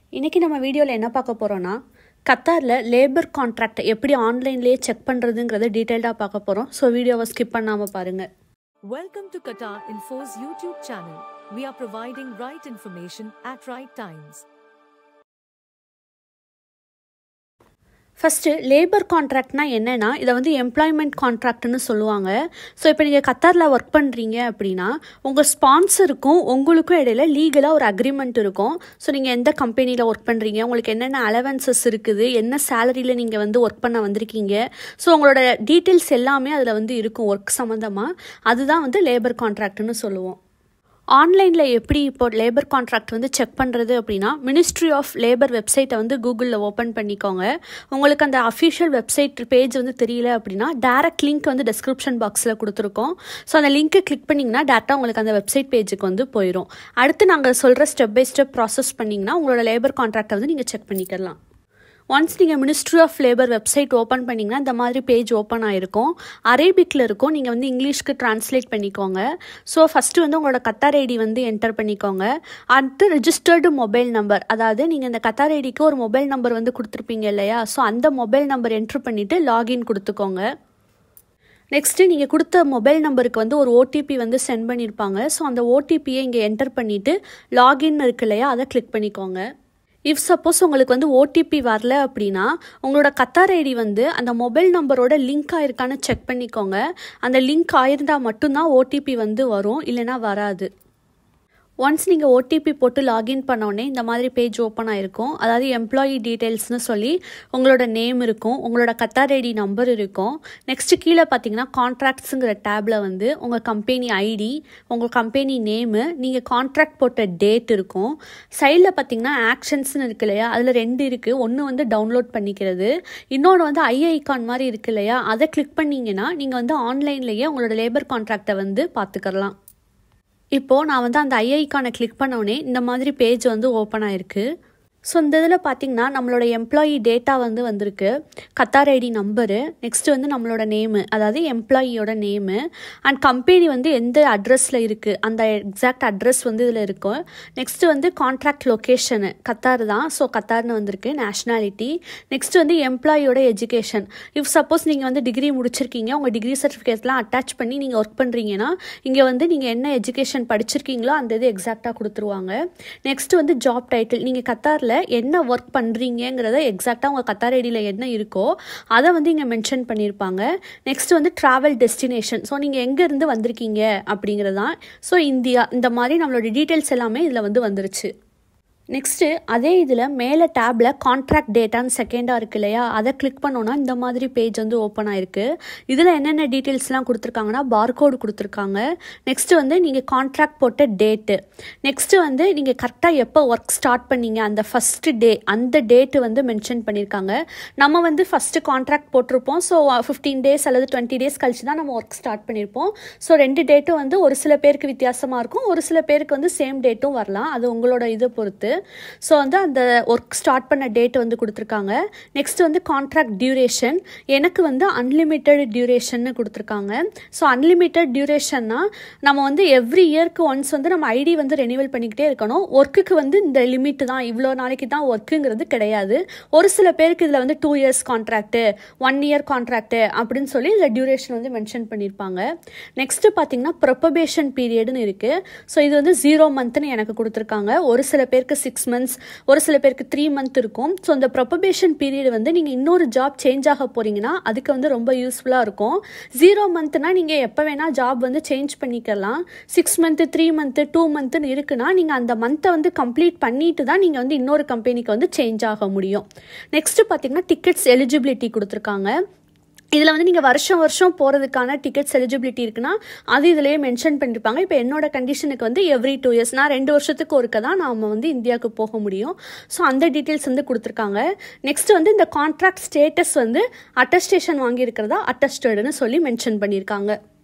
இன்றைக்கி நம்ம வீடியோவில் என்ன பார்க்க போகிறோன்னா கத்தாரில் லேபர் கான்ட்ராக்ட் எப்படி ஆன்லைன்லேயே செக் பண்ணுறதுங்கிறத டீட்டெயில்டாக பார்க்க போகிறோம் ஸோ வீடியோவை ஸ்கிப் பண்ணாமல் பாருங்கள் Welcome to Qatar Info's YouTube channel. We are providing right information at right times. First labour கான்ட்ராக்ட்னா என்னென்னா இதை வந்து எம்ப்ளாய்மெண்ட் கான்ட்ராக்ட்னு சொல்லுவாங்க ஸோ இப்போ நீங்கள் கத்தாரில் ஒர்க் பண்ணுறீங்க அப்படின்னா உங்கள் ஸ்பான்சருக்கும் உங்களுக்கும் இடையில லீகலாக ஒரு அக்ரிமெண்ட் இருக்கும் ஸோ நீங்கள் எந்த கம்பெனியில் ஒர்க் பண்ணுறீங்க உங்களுக்கு என்னென்ன அலவன்சஸ் இருக்குது என்ன சேலரியில் நீங்கள் வந்து ஒர்க் பண்ண வந்திருக்கீங்க ஸோ உங்களோட டீட்டெயில்ஸ் எல்லாமே அதில் வந்து இருக்கும் ஒர்க் சம்மந்தமாக அதுதான் வந்து லேபர் கான்ட்ராக்ட்னு சொல்லுவோம் ஆன்லைனில் எப்படி இப்போ லேபர் கான்ட்ராக்ட் வந்து செக் பண்ணுறது அப்படின்னா மினிஸ்ட்ரி ஆஃப் லேபர் வெப்சைட்டை வந்து கூகுளில் ஓப்பன் பண்ணிக்கோங்க உங்களுக்கு அந்த அஃபிஷியல் வெப்சைட் பேஜ் வந்து தெரியல அப்படின்னா டேரக்ட் லிங்க் வந்து டிஸ்கிரிப்ஷன் பாக்ஸில் கொடுத்துருக்கோம் ஸோ அந்த லிங்க்கை கிளிக் பண்ணிங்கன்னா டேரெக்டாக உங்களுக்கு அந்த வெப்சைட் பேஜுக்கு வந்து போயிடும் அடுத்து நாங்கள் சொல்கிற ஸ்டெப் பை ஸ்டெப் ப்ராசஸ் பண்ணிங்கன்னா உங்களோட லேபர் கான்ட்ராக்டை வந்து நீங்கள் செக் பண்ணிக்கலாம் ஒன்ஸ் நீங்கள் ministry of labour website open பண்ணிங்கன்னா இந்த மாதிரி பேஜ் ஓப்பன் ஆகிருக்கும் அரேபிக்கில் இருக்கும் நீங்கள் வந்து இங்கிலீஷ்க்கு ட்ரான்ஸ்லேட் பண்ணிக்கோங்க ஸோ ஃபஸ்ட்டு வந்து உங்களோட கத்தார் ஐடி வந்து என்டர் பண்ணிக்கோங்க அடுத்து ரிஜிஸ்டர்டு மொபைல் நம்பர் அதாவது நீங்கள் இந்த கத்தார் ஐடிக்கு ஒரு மொபைல் நம்பர் வந்து கொடுத்துருப்பீங்க இல்லையா ஸோ அந்த மொபைல் நம்பர் என்ட்ரு பண்ணிவிட்டு லாகின் கொடுத்துக்கோங்க நெக்ஸ்ட்டு நீங்கள் கொடுத்த மொபைல் நம்பருக்கு வந்து ஒரு ஓடிபி வந்து சென்ட் பண்ணியிருப்பாங்க ஸோ அந்த ஓடிபியை இங்கே என்டர் பண்ணிவிட்டு லாகின் இருக்கு இல்லையா அதை கிளிக் பண்ணிக்கோங்க இஃப் சப்போஸ் உங்களுக்கு வந்து ஓடிபி வரல அப்படின்னா உங்களோட கத்தார் ஐடி வந்து அந்த மொபைல் நம்பரோட லிங்க் ஆயிருக்கான்னு செக் பண்ணிக்கோங்க அந்த லிங்க் ஆயிருந்தால் மட்டும்தான் ஓடிபி வந்து வரும் இல்லைனா வராது ஒன்ஸ் நீங்கள் ஓடிபி போட்டு லாகின் பண்ணோடனே இந்த மாதிரி பேஜ் ஓப்பன் ஆகிருக்கும் அதாவது எம்ப்ளாயி டீட்டெயில்ஸ்னு சொல்லி உங்களோட நேம் இருக்கும் உங்களோட கத்தார் ஐடி நம்பர் இருக்கும் நெக்ஸ்ட்டு கீழே பார்த்தீங்கன்னா கான்ட்ராக்ட்ஸுங்கிற டேப்பில் வந்து உங்கள் கம்பெனி ஐடி உங்கள் கம்பெனி நேமு நீங்கள் கான்ட்ராக்ட் போட்ட டேட் இருக்கும் சைடில் பார்த்தீங்கன்னா ஆக்ஷன்ஸ்னு இருக்கு இல்லையா அதில் ரெண்டு இருக்குது ஒன்று வந்து டவுன்லோட் பண்ணிக்கிறது இன்னொன்று வந்து ஐ ஐகான் மாதிரி இருக்கு இல்லையா அதை கிளிக் பண்ணிங்கன்னா நீங்கள் வந்து ஆன்லைன்லேயே உங்களோட லேபர் கான்ட்ராக்டை வந்து பார்த்துக்கலாம் இப்போது நான் வந்து அந்த ஐஐக்கானை கிளிக் பண்ணோடனே இந்த மாதிரி பேஜ் வந்து ஓப்பன் ஆயிருக்கு ஸோ இந்த இதில் பார்த்தீங்கன்னா நம்மளோட எம்ப்ளாயி டேட்டா வந்து வந்திருக்கு கத்தார் ஐடி நம்பரு நெக்ஸ்ட்டு வந்து நம்மளோட நேமு அதாவது எம்ப்ளாயியோட நேமு அண்ட் கம்பெனி வந்து எந்த அட்ரஸில் இருக்குது அந்த எக்ஸாக்ட் அட்ரஸ் வந்து இதில் இருக்கும் நெக்ஸ்ட்டு வந்து கான்ட்ராக்ட் லொக்கேஷனு கத்தார் தான் ஸோ கத்தார்னு வந்திருக்கு நேஷ்னாலிட்டி நெக்ஸ்ட்டு வந்து எம்ப்ளாயியோட எஜுகேஷன் இஃப் சப்போஸ் நீங்கள் வந்து டிகிரி முடிச்சிருக்கீங்க உங்கள் டிகிரி சர்டிஃபிகேட்லாம் அட்டாச் பண்ணி நீங்கள் ஒர்க் பண்ணுறீங்கன்னா இங்கே வந்து நீங்கள் என்ன எஜுகேஷன் படிச்சிருக்கீங்களோ அந்த இது எக்ஸாக்டாக கொடுத்துருவாங்க நெக்ஸ்ட்டு வந்து ஜாப் டைட்டில் நீங்கள் கத்தாரில் என்ன ஒர்க் பண்ணுறீங்கிறத எக்ஸாக்டாக உங்கள் கத்தார் ஐடியில் என்ன இருக்கோ அதை வந்து இங்கே மென்ஷன் பண்ணியிருப்பாங்க நெக்ஸ்ட் வந்து ட்ராவல் டெஸ்டினேஷன் ஸோ நீங்கள் எங்கேருந்து வந்திருக்கீங்க அப்படிங்கிறதான் ஸோ இந்தியா இந்த மாதிரி நம்மளோட டீட்டெயில்ஸ் எல்லாமே இதில் வந்து வந்துருச்சு நெக்ஸ்ட்டு அதே இதில் மேலே டேப்பில் கான்ட்ராக்ட் டேட்டான்னு செகண்டாக இருக்கு இல்லையா அதை கிளிக் பண்ணோன்னா இந்த மாதிரி பேஜ் வந்து ஓப்பன் ஆயிருக்கு இதில் என்னென்ன டீட்டெயில்ஸ்லாம் கொடுத்துருக்காங்கன்னா பார்கோடு கொடுத்துருக்காங்க நெக்ஸ்ட்டு வந்து நீங்கள் கான்ட்ராக்ட் போட்ட டேட்டு நெக்ஸ்ட்டு வந்து நீங்கள் கரெக்டாக எப்போ ஒர்க் ஸ்டார்ட் பண்ணீங்க அந்த ஃபஸ்ட்டு டே அந்த டேட்டு வந்து மென்ஷன் பண்ணியிருக்காங்க நம்ம வந்து ஃபஸ்ட்டு கான்ட்ராக்ட் போட்டிருப்போம் ஸோ ஃபிஃப்டீன் டேஸ் அல்லது டுவெண்ட்டி டேஸ் கழிச்சு தான் நம்ம ஒர்க் ஸ்டார்ட் பண்ணியிருப்போம் ஸோ ரெண்டு டேட்டும் வந்து ஒரு சில பேருக்கு வித்தியாசமாக இருக்கும் ஒரு சில பேருக்கு வந்து சேம் டேட்டும் வரலாம் அது உங்களோட இதை பொறுத்து ஸோ வந்து அந்த ஒர்க் ஸ்டார்ட் பண்ண டேட் வந்து கொடுத்துருக்காங்க நெக்ஸ்ட் வந்து கான்ட்ராக்ட் டியூரேஷன் எனக்கு வந்து அன்லிமிட்டெட் டியூரேஷன்னு கொடுத்துருக்காங்க ஸோ அன்லிமிட்டெட் டியூரேஷன்னா நம்ம வந்து எவ்ரி இயர்க்கு ஒன்ஸ் வந்து நம்ம ஐடி வந்து ரெனியூவல் பண்ணிக்கிட்டே இருக்கணும் ஒர்க்குக்கு வந்து இந்த லிமிட் தான் இவ்வளோ நாளைக்கு தான் ஒர்க்குங்கிறது கிடையாது ஒரு சில பேருக்கு இதில் வந்து two years contract one year contract அப்படின்னு சொல்லி இதில் டியூரேஷன் வந்து மென்ஷன் பண்ணியிருப்பாங்க நெக்ஸ்ட்டு பார்த்தீங்கன்னா ப்ரொபபேஷன் பீரியட்னு இருக்குது ஸோ இது வந்து ஜீரோ மந்த்னு எனக்கு கொடுத்துருக்காங்க ஒரு சில பேருக்கு சிக்ஸ் மந்த்ஸ் ஒரு சில பேருக்கு த்ரீ மந்த் இருக்கும் ஸோ இந்த ப்ரொபபேஷன் பீரியட் வந்து நீங்கள் இன்னொரு ஜாப் சேஞ்ச் ஆக போகிறீங்கன்னா அதுக்கு வந்து ரொம்ப யூஸ்ஃபுல்லாக இருக்கும் ஜீரோ மந்த்னா நீங்கள் எப்போ வேணால் ஜாப் வந்து சேஞ்ச் பண்ணிக்கலாம் six month three month two மந்த்துன்னு இருக்குன்னா நீங்கள் அந்த மந்த்தை வந்து கம்ப்ளீட் பண்ணிட்டு தான் நீங்கள் வந்து இன்னொரு கம்பெனிக்கு வந்து சேஞ்ச் ஆக முடியும் நெக்ஸ்ட்டு பார்த்தீங்கன்னா டிக்கெட்ஸ் எலிஜிபிலிட்டி கொடுத்துருக்காங்க இதில் வந்து நீங்கள் வருஷம் வருஷம் போகிறதுக்கான டிக்கெட்ஸ் எலிஜிபிலிட்டி இருக்குன்னா அது இதிலேயே மென்ஷன் பண்ணியிருப்பாங்க இப்போ என்னோட கண்டிஷனுக்கு வந்து எவ்ரி டூ இயர்ஸ் நான் ரெண்டு வருஷத்துக்கு ஒருக்க தான் நாம் வந்து இந்தியாவுக்கு போக முடியும் ஸோ அந்த டீட்டெயில்ஸ் வந்து கொடுத்துருக்காங்க நெக்ஸ்ட் வந்து இந்த கான்ட்ராக்ட் ஸ்டேட்டஸ் வந்து அட்டஸ்டேஷன் வாங்கியிருக்கிறதா அட்டஸ்டடுன்னு சொல்லி மென்ஷன் பண்ணியிருக்காங்க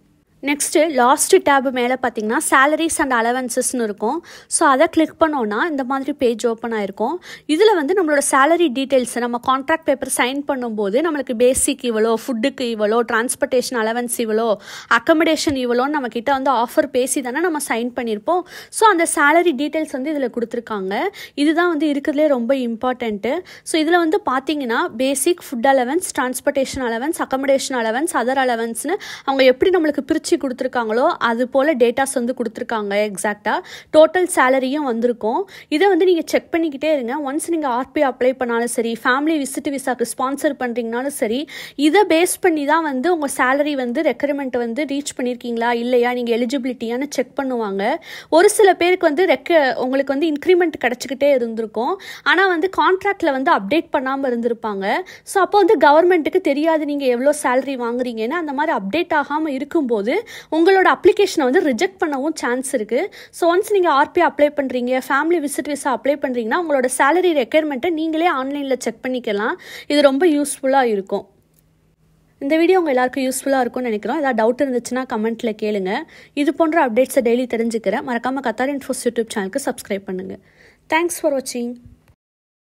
நெக்ஸ்ட்டு லாஸ்ட் டேப் மேலே பார்த்தீங்கன்னா சேலரிஸ் அண்ட் அலவன்சஸ்னு இருக்கும் ஸோ அதை கிளிக் பண்ணோன்னா இந்த மாதிரி பேஜ் ஓப்பன் ஆயிருக்கும் இதில் வந்து நம்மளோட சேலரி டீட்டெயில்ஸ் நம்ம கான்ட்ராக்ட் பேப்பர் சைன் பண்ணும்போது நம்மளுக்கு பேசிக் இவ்வளோ ஃபுட்டுக்கு இவ்வளோ டிரான்ஸ்போர்ட்டேஷன் அலவன்ஸ் இவ்வளோ அக்கமடேஷன் இவ்வளோன்னு நம்ம கிட்ட வந்து ஆஃபர் பேசி தானே நம்ம சைன் பண்ணியிருப்போம் ஸோ அந்த சேலரி டீட்டெயில்ஸ் வந்து இதில் கொடுத்துருக்காங்க இதுதான் வந்து இருக்கிறதுலே ரொம்ப இம்பார்ட்டண்ட்டு ஸோ இதில் வந்து பார்த்தீங்கன்னா basic food allowance transportation allowance accommodation allowance other அலவன்ஸ்னு அவங்க எப்படி நம்மளுக்கு பிரித்து கொடுத்துருக்காங்களோ அது போல் டேட்டாஸ் வந்து கொடுத்துருக்காங்க எக்ஸாக்டாக டோட்டல் சேலரியும் வந்திருக்கும் இதை வந்து நீங்கள் செக் பண்ணிக்கிட்டே இருங்க ஒன்ஸ் நீங்கள் ஆர்பி அப்ளை பண்ணாலும் சரி ஃபேமிலி விசிட் விசாக்கு ஸ்பான்சர் பண்ணுறீங்கனாலும் சரி இதை பேஸ் பண்ணி தான் வந்து உங்கள் சேலரி வந்து ரெக்கரிமெண்ட் வந்து ரீச் பண்ணியிருக்கீங்களா இல்லையா நீங்கள் எலிஜிபிலிட்டியான்னு செக் பண்ணுவாங்க ஒரு சில பேருக்கு வந்து ரெக்க உங்களுக்கு வந்து இன்க்ரிமெண்ட் கிடச்சிக்கிட்டே இருந்திருக்கும் ஆனால் வந்து கான்ட்ராக்டில் வந்து அப்டேட் பண்ணாமல் இருந்திருப்பாங்க ஸோ அப்போ வந்து கவர்மெண்ட்டுக்கு தெரியாது நீங்கள் எவ்வளோ சேலரி வாங்குறீங்கன்னு அந்த மாதிரி அப்டேட் ஆகாமல் இருக்கும்போது உங்களோட அப்ளிகேஷனை வந்து ரிஜெக்ட் பண்ணவும் சான்ஸ் இருக்குது ஸோ ஒன்ஸ் நீங்கள் ஆர்பி அப்ளை பண்ணுறீங்க ஃபேமிலி விசிட் விசா அப்ளை பண்ணுறீங்கன்னா உங்களோட சேலரி ரெக்குயர்மெண்ட்டை நீங்களே ஆன்லைனில் செக் பண்ணிக்கலாம் இது ரொம்ப யூஸ்ஃபுல்லாக இருக்கும் இந்த வீடியோ உங்கள் எல்லாருக்கும் யூஸ்ஃபுல்லாக இருக்கும்னு நினைக்கிறோம் ஏதாவது டவுட் இருந்துச்சுன்னா கமெண்ட்டில் கேளுங்க இது போன்ற அப்டேட்ஸை டெய்லி தெரிஞ்சுக்கிறேன் மறக்காமல் கத்தார் இன்ஃபோஸ் யூடியூப் சேனலுக்கு சப்ஸ்கிரைப் பண்ணுங்கள் தேங்க்ஸ் ஃபார் வாட்சிங்